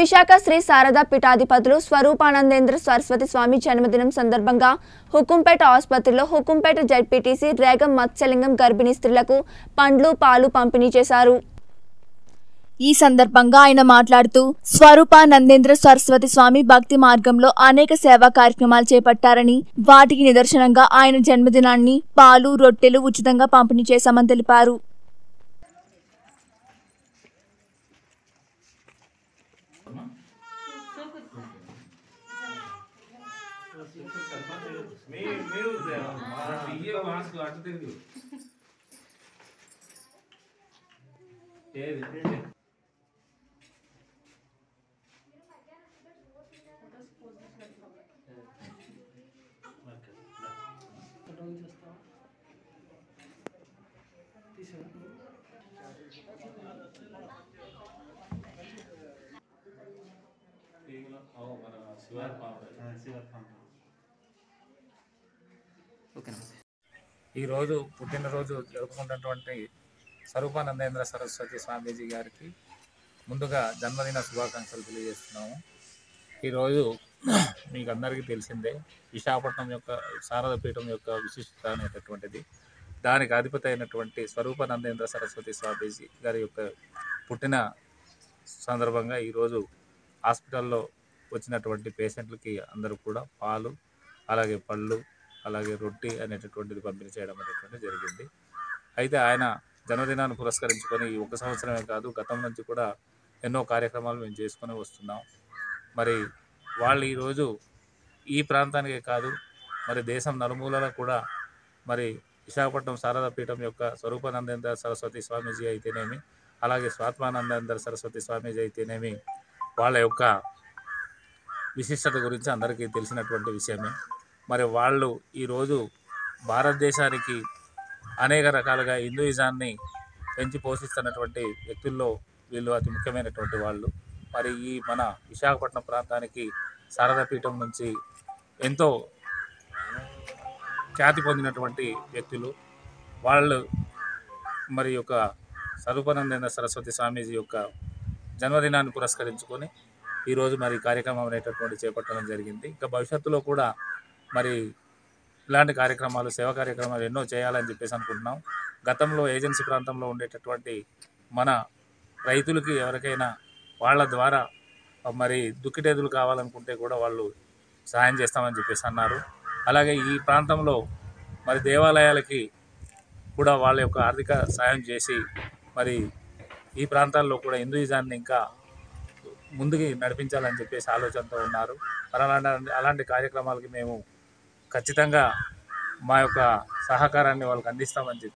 విశాఖ శ్రీ శారదా పీఠాధిపతులు స్వరూపానందేంద్ర సరస్వతి స్వామి జన్మదినం సందర్భంగా హుకుంపేట ఆసుపత్రిలో హుకుంపేట జడ్పీటీసీ రేగం మత్స్యలింగం గర్భిణీ స్త్రీలకు పండ్లు పాలు పంపిణీ చేశారు ఈ సందర్భంగా ఆయన మాట్లాడుతూ స్వరూపానందేంద్ర సరస్వతి స్వామి భక్తి మార్గంలో అనేక సేవా కార్యక్రమాలు చేపట్టారని వాటికి నిదర్శనంగా ఆయన జన్మదినాన్ని పాలు రొట్టెలు ఉచితంగా పంపిణీ చేశామని తెలిపారు ఇయ్యే మాస్క్ అటు తిరిగి ఏది ఓ, మన శివారి పాప. ఈరోజు పుట్టినరోజు జరుపుకుంటున్నటువంటి స్వరూపానందేంద్ర సరస్వతి స్వామీజీ గారికి ముందుగా జన్మదిన శుభాకాంక్షలు తెలియజేస్తున్నాము ఈరోజు మీకు అందరికీ తెలిసిందే విశాఖపట్నం యొక్క శారద పీఠం యొక్క విశిష్టత అనేటటువంటిది దానికి అధిపతి అయినటువంటి స్వరూపానందేంద్ర సరస్వతి స్వామీజీ గారి యొక్క పుట్టిన సందర్భంగా ఈరోజు హాస్పిటల్లో వచ్చినటువంటి పేషెంట్లకి అందరూ కూడా పాలు అలాగే పళ్ళు అలాగే రొట్టి అనేటటువంటిది పంపిణీ చేయడం అనేటువంటిది జరిగింది అయితే ఆయన జన్మదినాన్ని పురస్కరించుకొని ఈ ఒక సంవత్సరమే కాదు గతం నుంచి కూడా ఎన్నో కార్యక్రమాలు మేము చేసుకొని వస్తున్నాం మరి వాళ్ళు ఈరోజు ఈ ప్రాంతానికే కాదు మరి దేశం నలుమూలల కూడా మరి విశాఖపట్నం శారదా పీఠం యొక్క స్వరూపానందేంద్ర సరస్వతి స్వామీజీ అయితేనేమి అలాగే స్వాత్మానందేంద్ర సరస్వతి స్వామీజీ అయితేనేమి వాళ్ళ యొక్క విశిష్టత గురించి అందరికీ తెలిసినటువంటి విషయమే మరి వాళ్ళు ఈరోజు భారతదేశానికి అనేక రకాలుగా హిందూయిజాన్ని పెంచి పోషిస్తున్నటువంటి వ్యక్తుల్లో వీళ్ళు అతి ముఖ్యమైనటువంటి వాళ్ళు మరి ఈ మన విశాఖపట్నం ప్రాంతానికి శారదా పీఠం నుంచి ఎంతో ఖ్యాతి పొందినటువంటి వ్యక్తులు వాళ్ళు మరి యొక్క స్వరూపానందేంద్ర సరస్వతి స్వామీజీ యొక్క జన్మదినాన్ని పురస్కరించుకొని ఈరోజు మరి కార్యక్రమం అనేటటువంటి చేపట్టడం జరిగింది ఇంకా భవిష్యత్తులో కూడా మరి ఇలాంటి కార్యక్రమాలు సేవా కార్యక్రమాలు ఎన్నో చేయాలని చెప్పేసి అనుకుంటున్నాం గతంలో ఏజెన్సీ ప్రాంతంలో ఉండేటటువంటి మన రైతులకి ఎవరికైనా వాళ్ళ ద్వారా మరి దుక్కిటేదులు కావాలనుకుంటే కూడా వాళ్ళు సహాయం చేస్తామని చెప్పేసి అన్నారు అలాగే ఈ ప్రాంతంలో మరి దేవాలయాలకి కూడా వాళ్ళ యొక్క ఆర్థిక సాయం చేసి మరి ఈ ప్రాంతాల్లో కూడా హిందూయిజాన్ని ఇంకా ముందుకి నడిపించాలని చెప్పేసి ఆలోచనతో ఉన్నారు మరి అలాంటి అలాంటి కార్యక్రమాలకి మేము ఖచ్చితంగా మా యొక్క సహకారాన్ని వాళ్ళకి అందిస్తామని చెప్పి